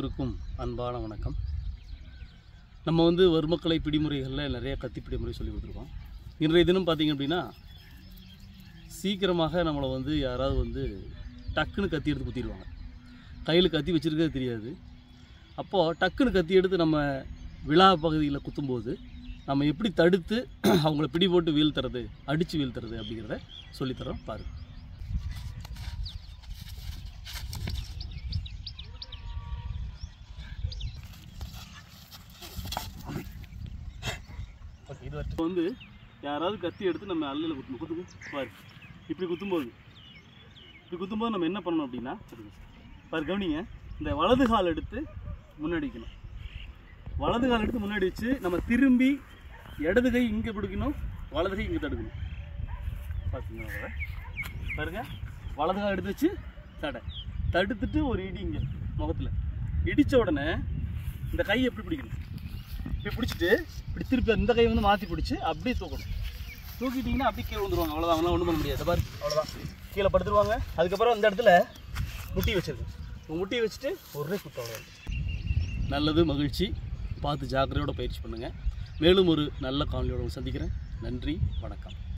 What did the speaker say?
அனைவருக்கும் அன்பான வணக்கம் நம்ம வந்து வர்மக்கலை பிடிமுறைகளில் நிறைய கத்தி பிடிமுறை சொல்லி கொடுத்துருக்கோம் இன்றைய தினம் பார்த்தீங்க அப்படின்னா சீக்கிரமாக நம்மளை வந்து யாராவது வந்து டக்குன்னு கத்தி எடுத்து குத்திடுவாங்க கையில் கத்தி வச்சுருக்கிறது தெரியாது அப்போது டக்குன்னு கத்தி எடுத்து நம்ம விழா பகுதியில் குத்தும்போது நம்ம எப்படி தடுத்து அவங்கள பிடி போட்டு வீழ்த்துறது அடித்து வீழ்த்துறது அப்படிங்கிறத சொல்லித்தரோம் பாருங்கள் ஓகே இது இப்போ வந்து யாராவது கத்தி எடுத்து நம்ம அல்லில் குத்தணும் குத்து பாரு இப்படி குத்தும்போது இப்படி குத்தும்போது நம்ம என்ன பண்ணணும் அப்படின்னா பாரு கவனிங்க இந்த வலது கால் எடுத்து முன்னாடி வைக்கணும் வலது கால் எடுத்து முன்னாடி வச்சு நம்ம திரும்பி இடது கை இங்கே பிடிக்கணும் வலது கை இங்கே தடுக்கணும் பார்த்தீங்களா பாருங்க வலது கால் எடுத்து வச்சு தடை தடுத்துட்டு ஒரு இடி இங்கே முகத்தில் இடித்த உடனே இந்த கையை எப்படி பிடிக்கணும் இப்படி பிடிச்சிட்டு இப்படி திருப்பி இந்த கை வந்து மாற்றி பிடிச்சி அப்படியே தூக்கணும் தூக்கிட்டிங்கன்னா அப்படியே கீழே வந்துருவாங்க அவ்வளோதான் அவங்களாம் ஒன்றும் பண்ண முடியாது பாரு அவ்வளோதான் கீழே படுத்துருவாங்க அதுக்கப்புறம் இந்த இடத்துல முட்டி வச்சிருக்கேன் முட்டியை வச்சுட்டு ஒரே குத்து அவ்வளோ நல்லது மகிழ்ச்சி பார்த்து ஜாக்கிரதையோட பயிற்சி பண்ணுங்கள் மேலும் ஒரு நல்ல காணொலியோட உங்களை சந்திக்கிறேன் நன்றி வணக்கம்